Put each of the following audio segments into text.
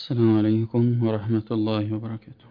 السلام عليكم ورحمة الله وبركاته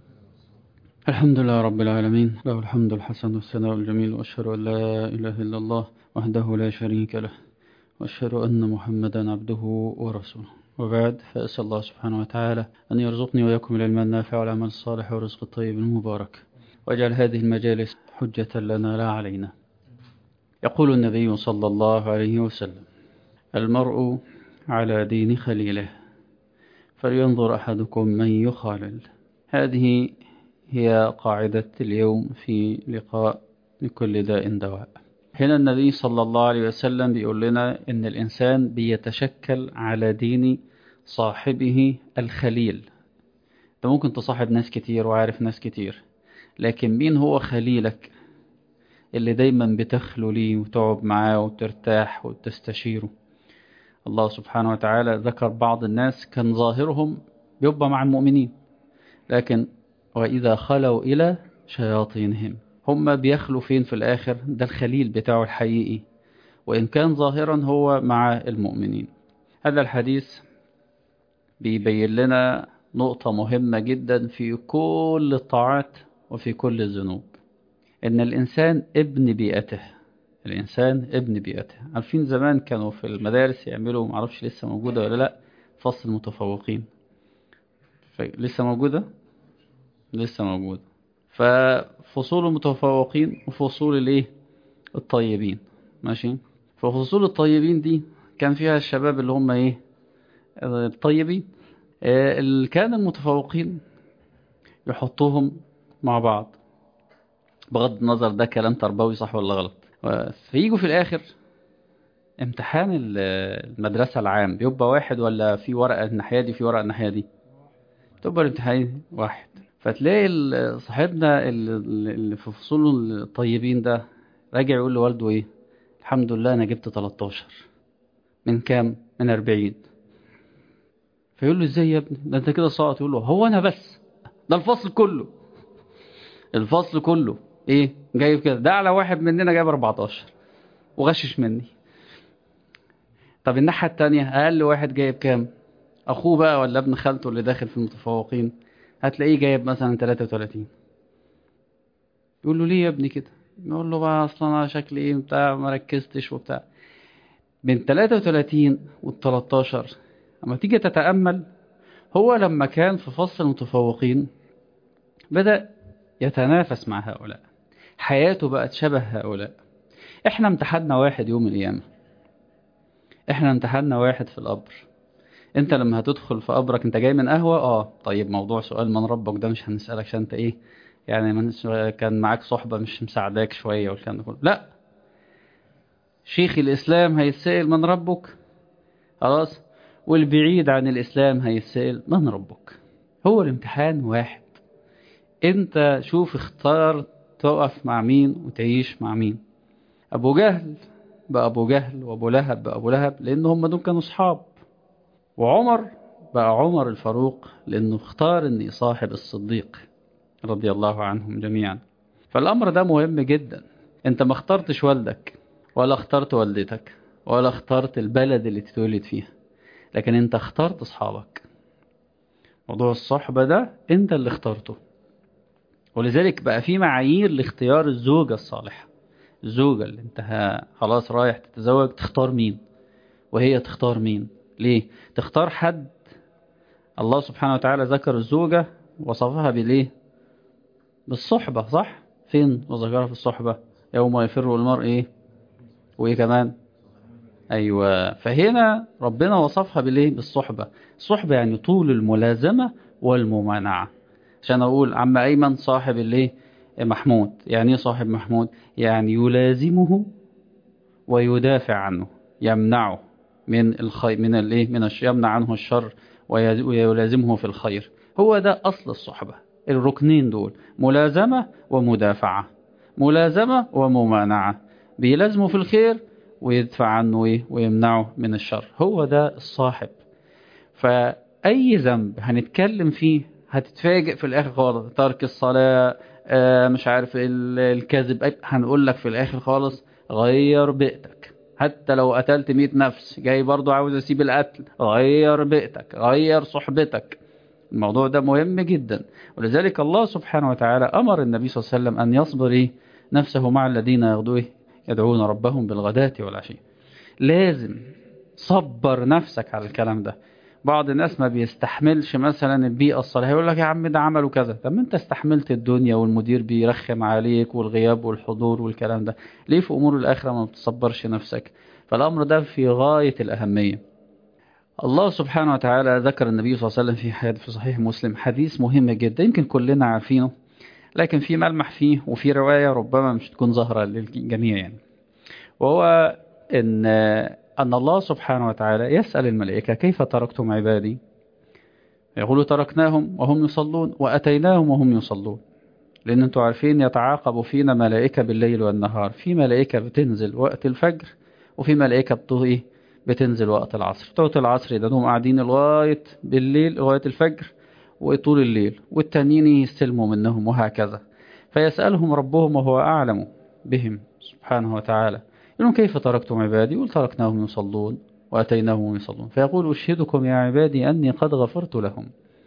الحمد لله رب العالمين له الحمد الحسن والثناء الجميل وأشهد أن لا إله إلا الله وحده لا شريك له وأشهد أن محمدا عبده ورسوله وبعد فأسأل الله سبحانه وتعالى أن يرزقني وياكم العلم النافع والعمل الصالح والرزق الطيب المبارك واجعل هذه المجالس حجة لنا لا علينا يقول النبي صلى الله عليه وسلم المرء على دين خليله فلينظر أحدكم من يخالل هذه هي قاعدة اليوم في لقاء لكل داء دواء هنا النبي صلى الله عليه وسلم بيقول لنا إن الإنسان بيتشكل على دين صاحبه الخليل أنت ممكن تصاحب ناس كتير وعارف ناس كتير لكن مين هو خليلك اللي دايما بتخلو ليه وتقعد معاه وترتاح وتستشيره الله سبحانه وتعالى ذكر بعض الناس كان ظاهرهم بيبقى مع المؤمنين لكن وإذا خلوا إلى شياطينهم هم بيخلوا فين في الآخر ده الخليل بتاعه الحقيقي وإن كان ظاهرا هو مع المؤمنين هذا الحديث بيبين لنا نقطة مهمة جدا في كل الطاعات وفي كل الذنوب إن الإنسان ابن بيئته الإنسان ابن بيئته عارفين زمان كانوا في المدارس يعملوا معرفش لسه موجودة ولا لا فصل المتفوقين لسه موجودة لسه موجودة ففصول المتفوقين وفصول الايه الطيبين ماشي ففصول الطيبين دي كان فيها الشباب اللي هم ايه الطيبين اللي كان المتفوقين يحطوهم مع بعض بغض النظر ده كلام تربوي صح ولا غلط فيجوا في الاخر امتحان المدرسة العام بيبقى واحد ولا في ورقة الناحية دي في ورقة الناحية دي تبقى الامتحان واحد فتلاقي صاحبنا اللي في فصول الطيبين ده راجع يقول لوالده ايه الحمد لله انا جبت 13 من كام من 40 فيقول له ازاي يا ابني ده انت كده ساقط يقول له هو انا بس ده الفصل كله الفصل كله ايه جايب كده ده على واحد مننا جايب 14 وغشش مني طب الناحية التانية اقل واحد جايب كام اخوه بقى ولا ابن خالته اللي داخل في المتفوقين هتلاقيه جايب مثلا 33 يقول له ليه يا ابني كده يقول له بقى اصلا انا شكلي ايه بتاع ما ركزتش وبتاع من 33 وال 13 اما تيجي تتامل هو لما كان في فصل المتفوقين بدا يتنافس مع هؤلاء حياته بقت شبه هؤلاء احنا امتحنا واحد يوم القيامه احنا امتحنا واحد في القبر انت لما هتدخل في قبرك انت جاي من قهوة اه طيب موضوع سؤال من ربك ده مش هنسألك عشان انت ايه يعني من كان معاك صحبة مش مساعداك شوية والكلام ده كله لا شيخ الاسلام هيتسأل من ربك خلاص والبعيد عن الاسلام هيتسأل من ربك هو الامتحان واحد انت شوف اختار تقف مع مين وتعيش مع مين ابو جهل بقى ابو جهل وابو لهب بقى ابو لهب لان هم دول كانوا اصحاب وعمر بقى عمر الفاروق لأنه اختار أن يصاحب الصديق رضي الله عنهم جميعا فالأمر ده مهم جدا أنت ما اخترتش والدك ولا اخترت والدتك ولا اخترت البلد اللي تتولد فيها لكن أنت اخترت أصحابك موضوع الصحبة ده أنت اللي اخترته ولذلك بقى في معايير لاختيار الزوجة الصالحة الزوجة اللي انت خلاص رايح تتزوج تختار مين وهي تختار مين ليه تختار حد الله سبحانه وتعالى ذكر الزوجة وصفها بالايه بالصحبة صح فين وذكرها في الصحبة يوم يفر المرء ايه وايه كمان ايوه فهنا ربنا وصفها بالايه بالصحبة الصحبة يعني طول الملازمة والممانعة عشان اقول عم ايمن صاحب الايه محمود يعني ايه صاحب محمود يعني يلازمه ويدافع عنه يمنعه من الخير من الايه من الش... يمنع عنه الشر ويلازمه في الخير هو ده اصل الصحبه الركنين دول ملازمه ومدافعه ملازمه وممانعه بيلازمه في الخير ويدفع عنه ايه ويمنعه من الشر هو ده الصاحب فاي ذنب هنتكلم فيه هتتفاجئ في الاخر خالص ترك الصلاه آه مش عارف الكذب هنقول لك في الاخر خالص غير بيئتك حتى لو قتلت 100 نفس جاي برضو عاوز اسيب القتل غير بيئتك غير صحبتك الموضوع ده مهم جدا ولذلك الله سبحانه وتعالى امر النبي صلى الله عليه وسلم ان يصبر إيه؟ نفسه مع الذين يغدوه يدعون ربهم بالغداة والعشي لازم صبر نفسك على الكلام ده بعض الناس ما بيستحملش مثلا البيئة الصالحة يقول لك يا عم ده عملوا كذا طب ما انت استحملت الدنيا والمدير بيرخم عليك والغياب والحضور والكلام ده ليه في أمور الآخرة ما بتصبرش نفسك فالأمر ده في غاية الأهمية الله سبحانه وتعالى ذكر النبي صلى الله عليه وسلم في حديث في صحيح مسلم حديث مهم جدا يمكن كلنا عارفينه لكن في ملمح فيه وفي رواية ربما مش تكون ظاهرة للجميع يعني وهو إن أن الله سبحانه وتعالى يسأل الملائكة كيف تركتم عبادي يقولوا تركناهم وهم يصلون وأتيناهم وهم يصلون لأن أنتم عارفين يتعاقب فينا ملائكة بالليل والنهار في ملائكة بتنزل وقت الفجر وفي ملائكة بتوه بتنزل وقت العصر بتوع العصر ده هم قاعدين لغاية بالليل لغاية الفجر وطول الليل والتانيين يستلموا منهم وهكذا فيسألهم ربهم وهو أعلم بهم سبحانه وتعالى يقولون كيف تركتم عبادي يقول تركناهم يصلون وأتيناهم يصلون فيقول أشهدكم يا عبادي أني قد غفرت لهم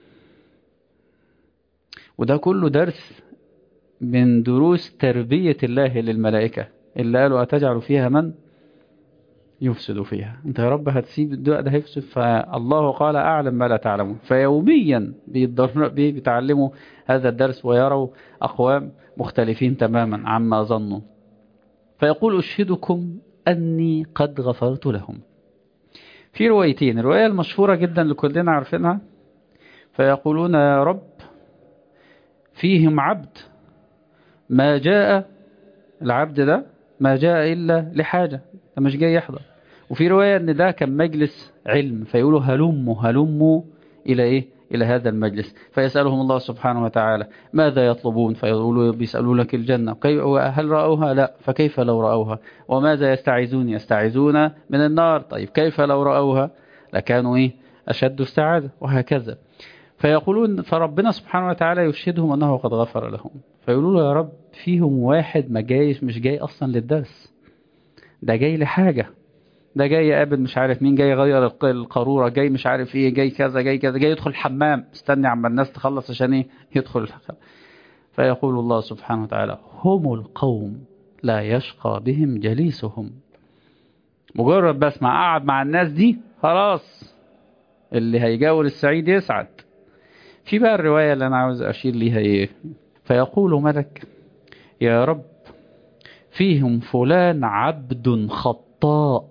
وده كله درس من دروس تربية الله للملائكة اللي قالوا أتجعل فيها من يفسد فيها انت يا رب هتسيب الدواء ده هيفسد فالله قال أعلم ما لا تعلمون فيوميا بيتعلموا هذا الدرس ويروا أقوام مختلفين تماما عما ظنوا فيقول أشهدكم أني قد غفرت لهم في روايتين الرواية المشهورة جدا اللي كلنا عارفينها فيقولون يا رب فيهم عبد ما جاء العبد ده ما جاء إلا لحاجة ده مش جاي يحضر وفي رواية ان ده كان مجلس علم فيقولوا هلموا هلموا إلى إيه إلى هذا المجلس فيسألهم الله سبحانه وتعالى ماذا يطلبون فيقولوا بيسألوا لك الجنة هل رأوها لا فكيف لو رأوها وماذا يستعيذون يستعيذون من النار طيب كيف لو رأوها لكانوا إيه أشد السعادة وهكذا فيقولون فربنا سبحانه وتعالى يشهدهم أنه قد غفر لهم فيقولوا له يا رب فيهم واحد ما جاي مش جاي أصلا للدرس ده جاي لحاجة ده جاي يقابل مش عارف مين جاي يغير القارورة جاي مش عارف ايه جاي كذا جاي كذا جاي يدخل الحمام استني عما الناس تخلص عشان ايه يدخل فيقول الله سبحانه وتعالى هم القوم لا يشقى بهم جليسهم مجرد بس ما قعد مع الناس دي خلاص اللي هيجاور السعيد يسعد في بقى الرواية اللي أنا عاوز أشير ليها إيه فيقول ملك يا رب فيهم فلان عبد خطاء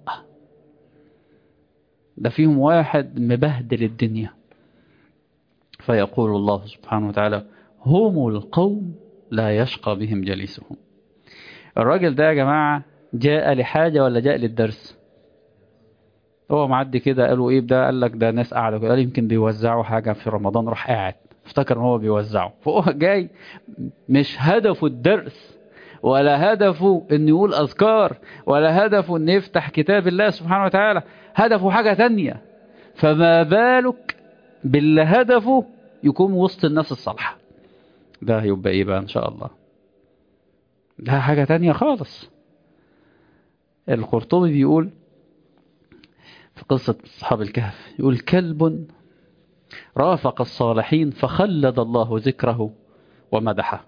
ده فيهم واحد مبهدل الدنيا فيقول الله سبحانه وتعالى هم القوم لا يشقى بهم جليسهم الراجل ده يا جماعة جاء لحاجة ولا جاء للدرس هو معدي كده قالوا ايه ده قال لك ده ناس قاعدة قال يمكن بيوزعوا حاجة في رمضان راح قاعد افتكر ان هو بيوزعه فهو جاي مش هدفه الدرس ولا هدفه ان يقول اذكار ولا هدفه ان يفتح كتاب الله سبحانه وتعالى هدفه حاجة تانية فما بالك باللي هدفه يكون وسط الناس الصالحة ده يبقى ايه بقى ان شاء الله ده حاجة تانية خالص القرطبي بيقول في قصة أصحاب الكهف يقول كلب رافق الصالحين فخلد الله ذكره ومدحه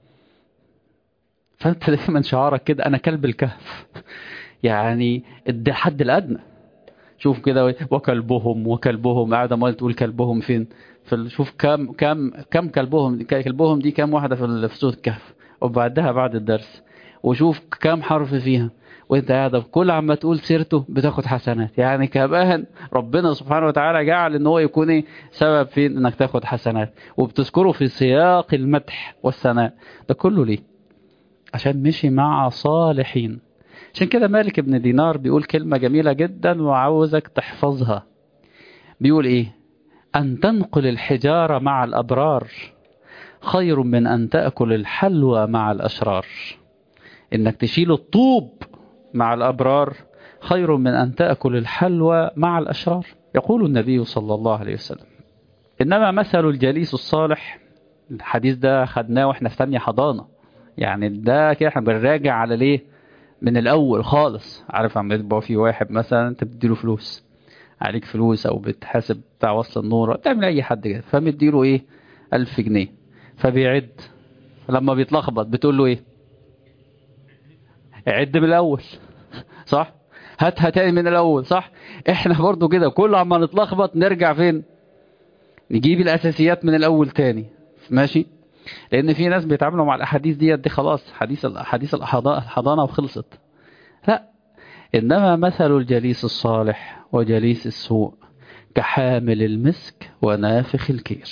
فأنت دايما شعارك كده أنا كلب الكهف يعني ده حد الأدنى شوف كده وكلبهم وكلبهم قاعدة ما تقول كلبهم فين في شوف كم كم كم كلبهم كلبهم دي كم واحدة في في سورة الكهف وبعدها بعد الدرس وشوف كم حرف فيها وانت قاعد كل عما تقول سيرته بتاخد حسنات يعني كمان ربنا سبحانه وتعالى جعل ان هو يكون ايه سبب في انك تاخد حسنات وبتذكره في سياق المدح والثناء ده كله ليه عشان مشي مع صالحين عشان كده مالك بن دينار بيقول كلمة جميلة جدا وعاوزك تحفظها بيقول ايه ان تنقل الحجارة مع الابرار خير من ان تأكل الحلوى مع الاشرار انك تشيل الطوب مع الأبرار خير من أن تأكل الحلوى مع الأشرار يقول النبي صلى الله عليه وسلم إنما مثل الجليس الصالح الحديث ده خدناه وإحنا في ثانية حضانة يعني ده كده احنا بنراجع على ليه من الاول خالص عارف عم يبقى في واحد مثلا انت بتديله فلوس عليك فلوس او بتحاسب بتاع وصل النور تعمل اي حد كده فمديله ايه ألف جنيه فبيعد لما بيتلخبط بتقول له ايه عد من الاول صح هاتها تاني من الاول صح احنا برضو كده كل عما نتلخبط نرجع فين نجيب الاساسيات من الاول تاني ماشي لان في ناس بيتعاملوا مع الاحاديث ديت دي خلاص حديث حديث الحضانه وخلصت لا انما مثل الجليس الصالح وجليس السوء كحامل المسك ونافخ الكير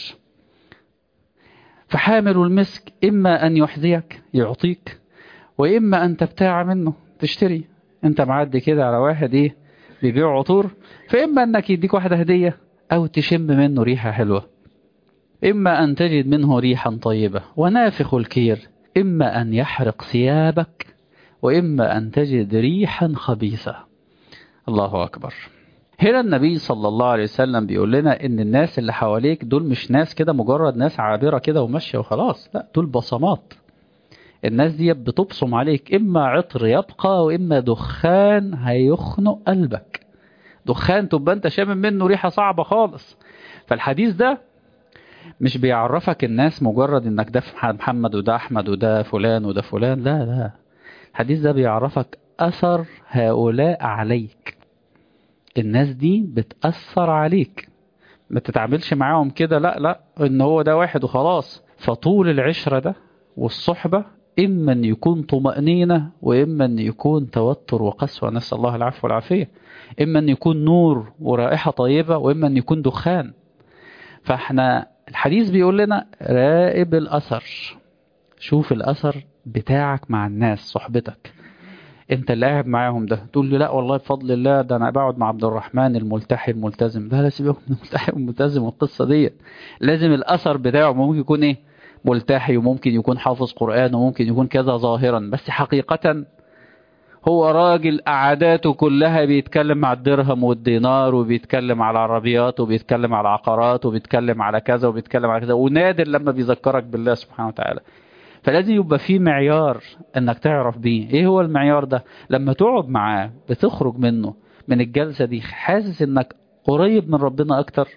فحامل المسك اما ان يحذيك يعطيك واما ان تبتاع منه تشتري انت معدي كده على واحد ايه بيبيع عطور فاما انك يديك واحده هديه او تشم منه ريحه حلوه إما أن تجد منه ريحا طيبة ونافخ الكير إما أن يحرق ثيابك وإما أن تجد ريحا خبيثة الله أكبر هنا النبي صلى الله عليه وسلم بيقول لنا إن الناس اللي حواليك دول مش ناس كده مجرد ناس عابرة كده وماشية وخلاص لا دول بصمات الناس دي بتبصم عليك إما عطر يبقى وإما دخان هيخنق قلبك دخان تبقى أنت شامم منه ريحة صعبة خالص فالحديث ده مش بيعرفك الناس مجرد انك ده محمد وده احمد وده فلان وده فلان لا لا الحديث ده بيعرفك اثر هؤلاء عليك الناس دي بتأثر عليك ما تتعاملش معاهم كده لا لا ان هو ده واحد وخلاص فطول العشرة ده والصحبة اما ان يكون طمأنينة واما ان يكون توتر وقسوة نسأل الله العفو والعافية اما ان يكون نور ورائحة طيبة واما ان يكون دخان فاحنا الحديث بيقول لنا راقب الأثر شوف الأثر بتاعك مع الناس صحبتك انت اللي قاعد معاهم ده تقول لي لا والله بفضل الله ده انا بقعد مع عبد الرحمن الملتحي الملتزم ده لا سيبك من الملتحي والملتزم والقصه ديت لازم الاثر بتاعه ممكن يكون ايه ملتحي وممكن يكون حافظ قران وممكن يكون كذا ظاهرا بس حقيقه هو راجل قعداته كلها بيتكلم على الدرهم والدينار وبيتكلم على العربيات وبيتكلم على العقارات وبيتكلم على كذا وبيتكلم على كذا ونادر لما بيذكرك بالله سبحانه وتعالى فلازم يبقى في معيار انك تعرف بيه ايه هو المعيار ده لما تقعد معاه بتخرج منه من الجلسة دي حاسس انك قريب من ربنا اكتر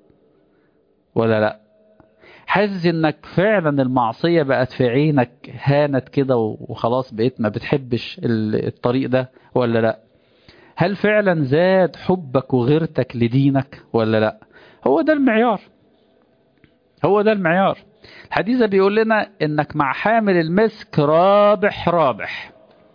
ولا لا حاسس انك فعلا المعصية بقت في عينك هانت كده وخلاص بقيت ما بتحبش الطريق ده ولا لا هل فعلا زاد حبك وغيرتك لدينك ولا لا هو ده المعيار هو ده المعيار الحديث بيقول لنا انك مع حامل المسك رابح رابح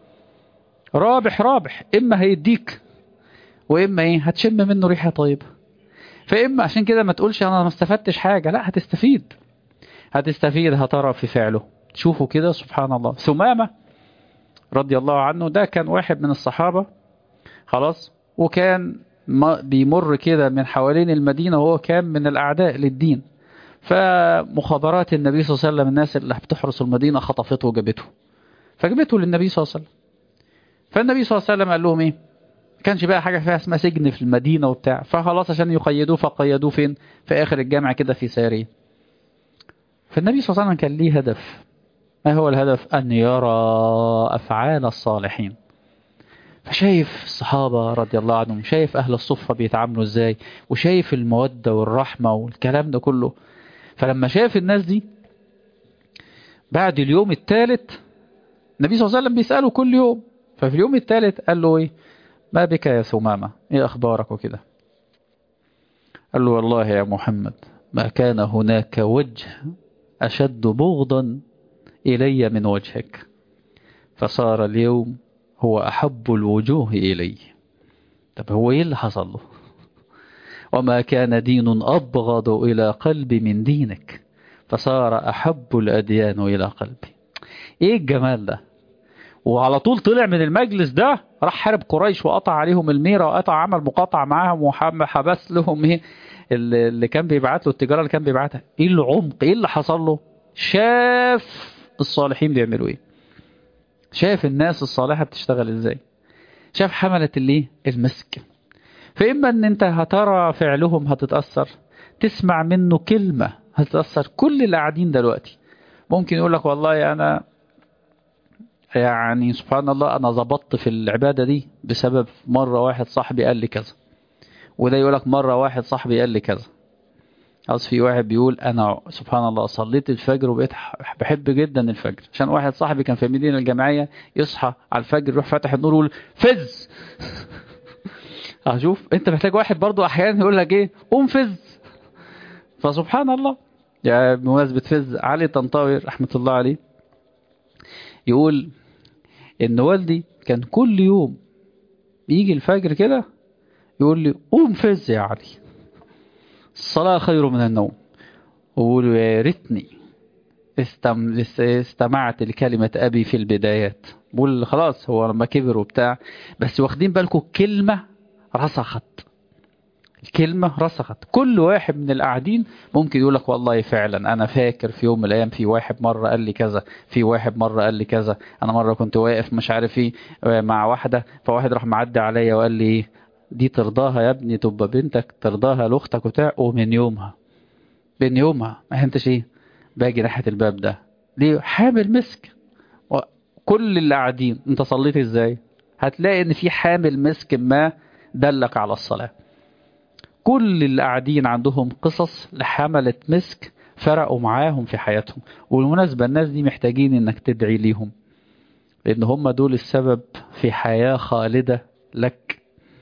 رابح رابح اما هيديك واما ايه هتشم منه ريحه طيبه فاما عشان كده ما تقولش انا ما استفدتش حاجه لا هتستفيد هتستفيد هترى في فعله تشوفوا كده سبحان الله ثمامه رضي الله عنه ده كان واحد من الصحابه خلاص وكان بيمر كده من حوالين المدينه وهو كان من الاعداء للدين فمخابرات النبي صلى الله عليه وسلم الناس اللي بتحرس المدينة خطفته وجابته فجابته للنبي صلى الله عليه وسلم فالنبي صلى الله عليه وسلم قال لهم ايه ما كانش بقى حاجة فيها اسمها سجن في المدينة وبتاع فخلاص عشان يقيدوه فقيدوه فين في آخر الجامع كده في سارية فالنبي صلى الله عليه وسلم كان ليه هدف ما هو الهدف أن يرى أفعال الصالحين فشايف الصحابة رضي الله عنهم شايف أهل الصفة بيتعاملوا إزاي وشايف المودة والرحمة والكلام ده كله فلما شاف الناس دي بعد اليوم الثالث النبي صلى الله عليه وسلم بيسأله كل يوم ففي اليوم الثالث قال له ايه ما بك يا ثمامة ايه اخبارك وكده قال له والله يا محمد ما كان هناك وجه أشد بغضا إلي من وجهك فصار اليوم هو أحب الوجوه إلي طب هو إيه اللي حصل له وما كان دين أبغض إلى قلبي من دينك فصار أحب الأديان إلى قلبي إيه الجمال ده وعلى طول طلع من المجلس ده راح حارب قريش وقطع عليهم الميرة وقطع عمل مقاطعة معاهم وحبس لهم ايه اللي كان بيبعت له التجارة اللي كان بيبعتها ايه العمق ايه اللي حصل له شاف الصالحين بيعملوا ايه شاف الناس الصالحة بتشتغل ازاي شاف حملة الايه المسك فإما أن أنت هترى فعلهم هتتأثر تسمع منه كلمة هتتأثر كل اللي قاعدين دلوقتي ممكن يقول لك والله أنا يعني سبحان الله انا ظبطت في العبادة دي بسبب مرة واحد صاحبي قال لي كذا وده يقول لك مرة واحد صاحبي قال لي كذا أصل في واحد بيقول أنا سبحان الله صليت الفجر وبقيت بحب جدا الفجر عشان واحد صاحبي كان في المدينة الجامعية يصحى على الفجر يروح فاتح النور ويقول فز أشوف أنت محتاج واحد برضو أحيانا يقول لك إيه قوم فز فسبحان الله يعني بمناسبة فز علي طنطاوي رحمة الله عليه يقول إن والدي كان كل يوم يجي الفجر كده يقول لي قوم فز يا علي الصلاة خير من النوم وقول يا ريتني استم... استمعت لكلمة أبي في البدايات بقول خلاص هو لما كبر وبتاع بس واخدين بالكم كلمة رسخت الكلمة رسخت كل واحد من القاعدين ممكن يقول لك والله فعلا أنا فاكر في يوم من الأيام في واحد مرة قال لي كذا في واحد مرة قال لي كذا أنا مرة كنت واقف مش عارف ايه مع واحدة فواحد راح معدي عليا وقال لي ايه دي ترضاها يا ابني تبقى بنتك ترضاها لاختك وبتاع ومن يومها من يومها ما انتش ايه باجي ناحيه الباب ده ليه حامل مسك كل اللي قاعدين انت صليت ازاي هتلاقي ان في حامل مسك ما دلك على الصلاه كل اللي قاعدين عندهم قصص لحملة مسك فرقوا معاهم في حياتهم والمناسبة الناس دي محتاجين انك تدعي ليهم لان هم دول السبب في حياة خالدة لك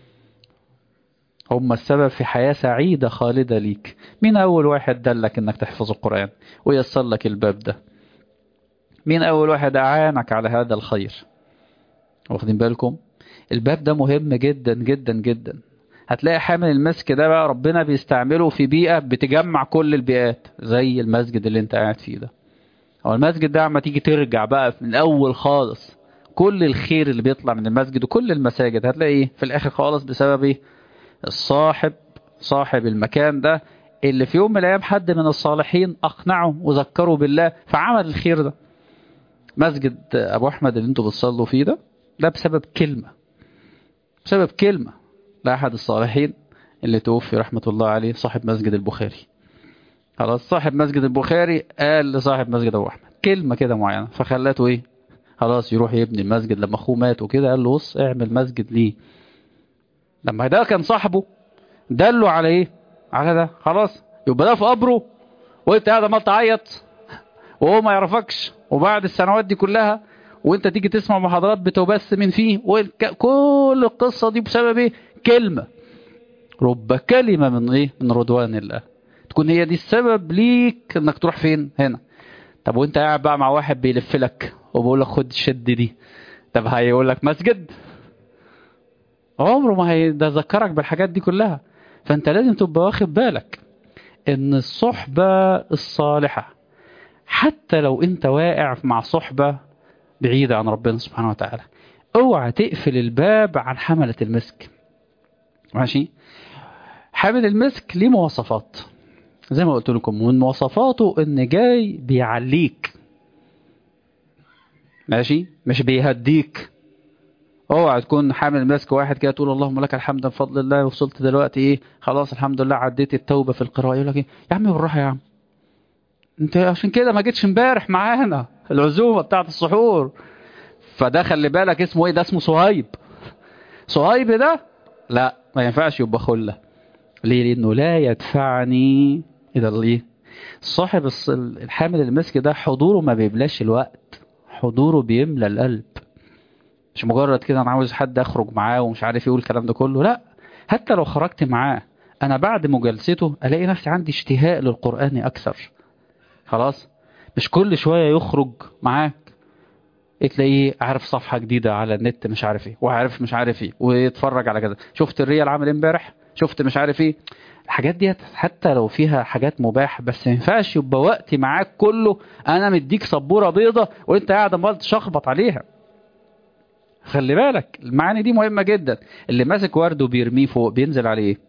هم السبب في حياة سعيدة خالدة ليك مين أول واحد دلك إنك تحفظ القرآن ويسر لك الباب ده مين أول واحد أعانك على هذا الخير واخدين بالكم الباب ده مهم جدا جدا جدا هتلاقي حامل المسك ده بقى ربنا بيستعمله في بيئة بتجمع كل البيئات زي المسجد اللي انت قاعد فيه ده او المسجد ده عما تيجي ترجع بقى من الاول خالص كل الخير اللي بيطلع من المسجد وكل المساجد هتلاقي ايه في الاخر خالص بسبب ايه الصاحب صاحب المكان ده اللي في يوم من الايام حد من الصالحين اقنعه وذكره بالله فعمل الخير ده مسجد ابو احمد اللي انتوا بتصلوا فيه ده ده بسبب كلمة بسبب كلمة لأحد الصالحين اللي توفي رحمة الله عليه صاحب مسجد البخاري خلاص صاحب مسجد البخاري قال لصاحب مسجد ابو احمد كلمة كده معينة فخلته ايه خلاص يروح يبني المسجد لما اخوه مات وكده قال له بص اعمل مسجد ليه لما ده كان صاحبه دله على ايه على ده خلاص يبقى ده في قبره وانت قاعد ما تعيط وهو ما يعرفكش وبعد السنوات دي كلها وانت تيجي تسمع محاضرات بتبسم فيه كل القصة دي بسبب ايه كلمة رب كلمة من ايه من رضوان الله تكون هي دي السبب ليك انك تروح فين هنا طب وانت قاعد بقى مع واحد بيلف لك وبيقول لك خد الشد دي طب هيقول لك مسجد عمره ما هيذكرك بالحاجات دي كلها فانت لازم تبقى واخد بالك ان الصحبة الصالحة حتى لو انت واقع مع صحبة بعيدة عن ربنا سبحانه وتعالى اوعى تقفل الباب عن حملة المسك ماشي حامل المسك ليه مواصفات زي ما قلت لكم ومن مواصفاته ان جاي بيعليك ماشي مش بيهديك اوعى تكون حامل ماسك واحد كده تقول اللهم لك الحمد بفضل الله وصلت دلوقتي ايه خلاص الحمد لله عديت التوبه في القراءه يقول لك ايه يا عم بالراحه يا عم انت عشان كده ما جيتش امبارح معانا العزومه بتاعه السحور فده خلي بالك اسمه ايه ده اسمه صهيب صهيب ده لا ما ينفعش يبقى خله ليه لانه لا يدفعني الى الايه صاحب الحامل المسك ده حضوره ما بيبلاش الوقت حضوره بيملى القلب مش مجرد كده انا عاوز حد اخرج معاه ومش عارف يقول الكلام ده كله لا حتى لو خرجت معاه انا بعد مجالسته الاقي نفسي عندي اشتهاء للقرآن اكثر خلاص مش كل شوية يخرج معاك تلاقيه عارف صفحة جديدة على النت مش عارف ايه وعارف مش عارف ايه ويتفرج على كذا شفت الريال عامل امبارح شفت مش عارف ايه الحاجات ديت حتى لو فيها حاجات مباح بس ما ينفعش يبقى وقتي معاك كله انا مديك سبوره بيضه وانت قاعد عمال تشخبط عليها خلي بالك المعاني دي مهمه جدا اللي ماسك ورد وبيرميه فوق بينزل عليه ايه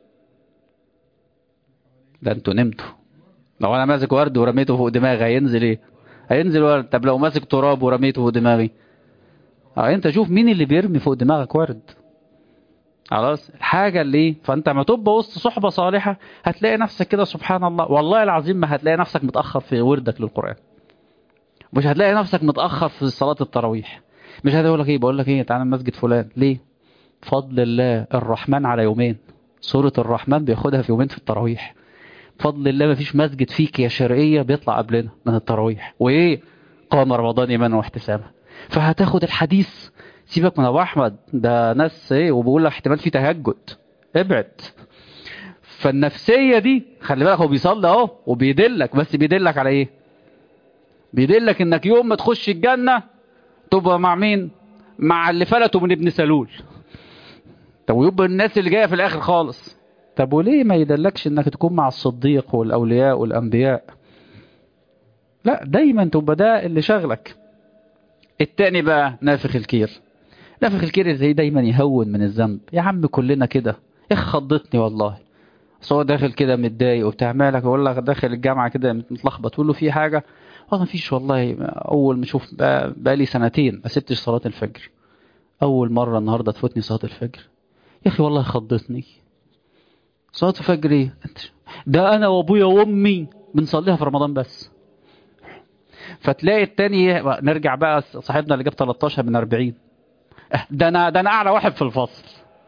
ده انتوا نمتوا لو انا ماسك ورد ورميته فوق دماغي هينزل ايه هينزل ورد طب لو ماسك تراب ورميته فوق دماغي اه انت شوف مين اللي بيرمي فوق دماغك ورد خلاص الحاجة اللي فانت ما تبقى وسط صحبة صالحة هتلاقي نفسك كده سبحان الله والله العظيم ما هتلاقي نفسك متأخر في وردك للقرآن مش هتلاقي نفسك متأخر في صلاة التراويح مش هتقول لك ايه بقول لك ايه تعالى مسجد فلان ليه بفضل الله الرحمن على يومين سورة الرحمن بياخدها في يومين في التراويح بفضل الله مفيش مسجد فيك يا شرقية بيطلع قبلنا من التراويح وايه قام رمضان ايمانا واحتسابا فهتاخد الحديث سيبك من ابو احمد ده ناس ايه وبيقول لك احتمال في تهجد ابعد فالنفسية دي خلي بالك هو بيصلي اهو وبيدلك بس بيدلك على ايه بيدلك انك يوم ما تخش الجنة تبقى مع مين مع اللي فلتوا من ابن سلول طب ويبقى الناس اللي جاية في الاخر خالص طب وليه ما يدلكش انك تكون مع الصديق والاولياء والانبياء لا دايما تبقى ده اللي شغلك التاني بقى نافخ الكير نافخ الكير زي دايما يهون من الذنب يا عم كلنا كده اخ خضتني والله بس هو داخل كده متضايق وبتاع مالك يقول لك داخل الجامعه كده متلخبط تقول له في حاجه والله مفيش والله اول ما اشوف بقى لي سنتين ما سبتش صلاه الفجر اول مره النهارده تفوتني صلاه الفجر يا اخي والله خضتني صلاه الفجر ايه ده انا وابويا وامي بنصليها في رمضان بس فتلاقي التاني نرجع بقى صاحبنا اللي جاب 13 من 40 ده انا ده انا اعلى واحد في الفصل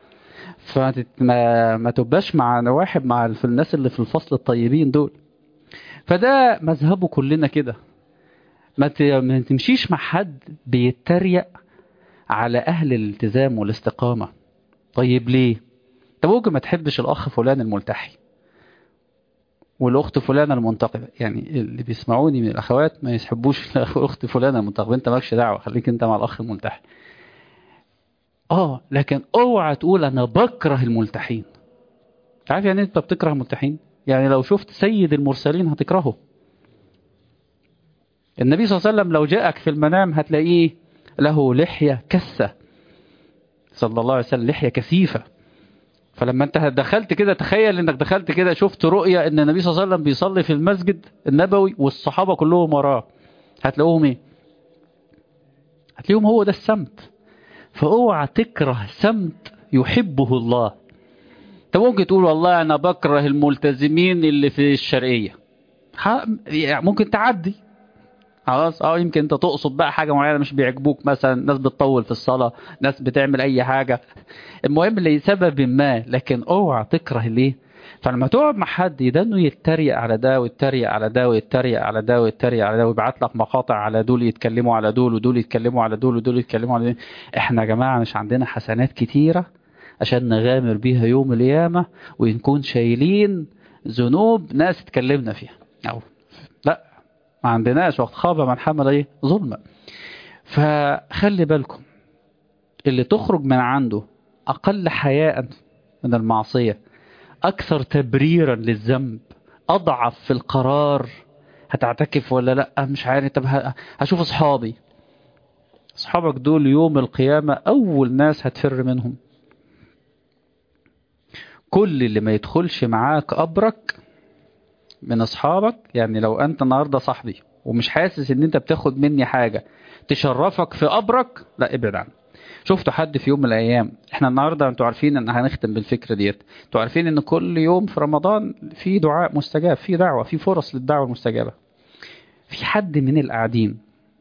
فما ما تبقاش مع واحد مع في الناس اللي في الفصل الطيبين دول فده مذهبه كلنا كده ما ما تمشيش مع حد بيتريق على اهل الالتزام والاستقامه طيب ليه طب ممكن ما تحبش الاخ فلان الملتحي والاخت فلانه المنتقبه يعني اللي بيسمعوني من الاخوات ما يحبوش الاخت فلانه المنتقبه انت مالكش دعوه خليك انت مع الاخ الملتحي اه لكن اوعى تقول انا بكره الملتحين عارف يعني انت بتكره الملتحين يعني لو شفت سيد المرسلين هتكرهه النبي صلى الله عليه وسلم لو جاءك في المنام هتلاقيه له لحية كثة صلى الله عليه وسلم لحية كثيفة فلما انت دخلت كده تخيل انك دخلت كده شفت رؤية ان النبي صلى الله عليه وسلم بيصلي في المسجد النبوي والصحابة كلهم وراه هتلاقوهم ايه هتلاقيهم هو ده السمت فاوعى تكره سمت يحبه الله انت ممكن تقول والله انا بكره الملتزمين اللي في الشرقية ممكن تعدي خلاص اه يمكن انت تقصد بقى حاجه معينه مش بيعجبوك مثلا ناس بتطول في الصلاه ناس بتعمل اي حاجه المهم لسبب ما لكن اوعى تكره ليه فلما تقعد مع حد ده انه يتريق على ده ويتريق على ده ويتريق على ده ويتريق على ده ويبعت لك مقاطع على دول يتكلموا على دول ودول يتكلموا على دول ودول يتكلموا على دول احنا يا جماعه مش عندنا حسنات كتيره عشان نغامر بيها يوم القيامه ونكون شايلين ذنوب ناس اتكلمنا فيها أو لا ما عندناش وقت خاب من حمل ايه ظلما فخلي بالكم اللي تخرج من عنده اقل حياء من المعصيه اكثر تبريرا للذنب اضعف في القرار هتعتكف ولا لا مش عارف طب هشوف اصحابي اصحابك دول يوم القيامه اول ناس هتفر منهم كل اللي ما يدخلش معاك قبرك من اصحابك يعني لو انت النهارده صاحبي ومش حاسس ان انت بتاخد مني حاجه تشرفك في قبرك لا ابعد عنه شفتوا حد في يوم من الايام احنا النهارده انتوا عارفين ان هنختم بالفكره ديت انتوا عارفين ان كل يوم في رمضان في دعاء مستجاب في دعوه في فرص للدعوه المستجابه في حد من القاعدين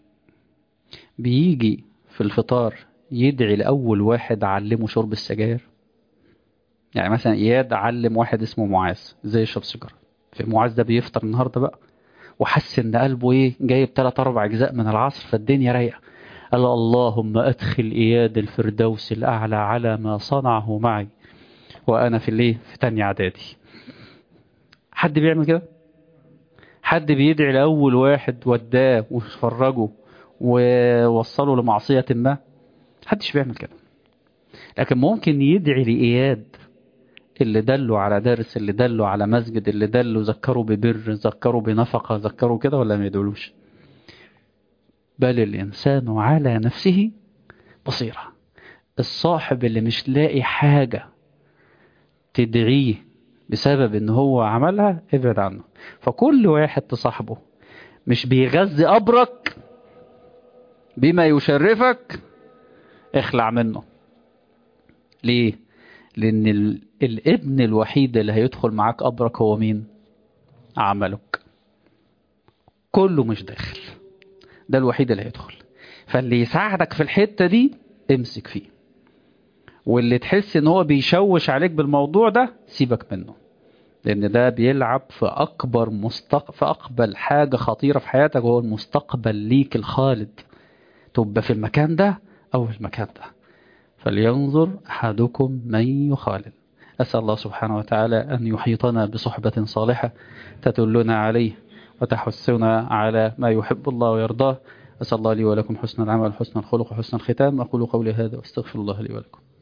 بيجي في الفطار يدعي لاول واحد علمه شرب السجاير يعني مثلا اياد علم واحد اسمه معاذ ازاي يشرب سيجاره في معاذ ده بيفطر النهارده بقى وحس ان قلبه ايه جايب ثلاث اربع اجزاء من العصر فالدنيا رايقه قال اللهم ادخل اياد الفردوس الاعلى على ما صنعه معي وانا في الايه في تانية اعدادي حد بيعمل كده حد بيدعي لاول واحد وداه وفرجه ووصله لمعصيه ما محدش بيعمل كده لكن ممكن يدعي لاياد اللي دلوا على درس اللي دلوا على مسجد اللي دلوا ذكروا ببر ذكروا بنفقة ذكروا كده ولا ما يدولوش بل الإنسان على نفسه بصيرة الصاحب اللي مش لاقي حاجة تدعيه بسبب ان هو عملها ابعد عنه فكل واحد تصاحبه مش بيغذي قبرك بما يشرفك اخلع منه ليه لان ال... الابن الوحيد اللي هيدخل معاك قبرك هو مين عملك كله مش داخل ده الوحيد اللي هيدخل فاللي يساعدك في الحتة دي امسك فيه واللي تحس ان هو بيشوش عليك بالموضوع ده سيبك منه لان ده بيلعب في اكبر مستق... في اقبل حاجة خطيرة في حياتك وهو المستقبل ليك الخالد تبقى في المكان ده او في المكان ده فلينظر احدكم من يخالل أسأل الله سبحانه وتعالى أن يحيطنا بصحبة صالحة تدلنا عليه وتحثنا على ما يحب الله ويرضاه أسأل الله لي ولكم حسن العمل حسن الخلق وحسن الختام أقول قولي هذا واستغفر الله لي ولكم